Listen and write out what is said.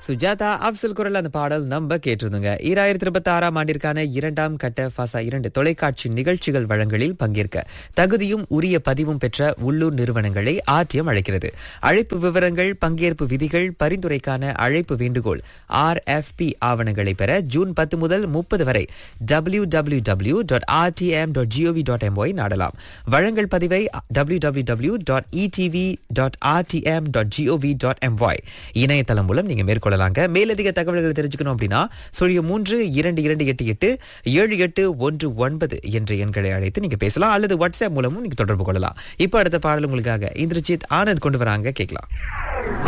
சுஜாதா அப்சல் குரல் அந்த பாடல் நம்ம கேட்டிருந்தோங்க ஈராயிரத்தி இருபத்தி ஆறாம் ஆண்டிற்கான இரண்டாம் கட்ட ஃபாசா இரண்டு தொலைக்காட்சி நிகழ்ச்சிகள் வழங்கலில் பங்கேற்க தகுதியும் உரிய பதிவும் பெற்ற உள்ளூர் நிறுவனங்களை ஆர்டிஎம் அழைக்கிறது அழைப்பு விவரங்கள் பங்கேற்பு விதிகள் பரிந்துரைக்கான அழைப்பு வேண்டுகோள் ஆர் ஆவணங்களை பெற ஜூன் பத்து முதல் முப்பது வரை W W W dot RTM dot gov dot MY நாடலாம் வழங்கல் பதிவை W W W dot ETV dot RTM dot gov dot MY இணையதளம் மூலம் நீங்க மேற்கொள்ளலாங்க மேலதிக தகவல்களை தெரிஞ்சுக்கணும் அப்படின்னா சுழிய மூன்று இரண்டு இரண்டு எட்டு எட்டு ஏழு எட்டு ஒன்று ஒன்பது என்ற எண்களை அழைத்து நீங்க பேசலாம் அல்லது வாட்ஸ்அப் மூலமும் நீங்க தொடர்பு கொள்ளலாம் இப்போ அடுத்த பாடல் உங்களுக்காக இந்திரஜித் ஆனந்த் கொண்டு வராங்க கேட்கலாம்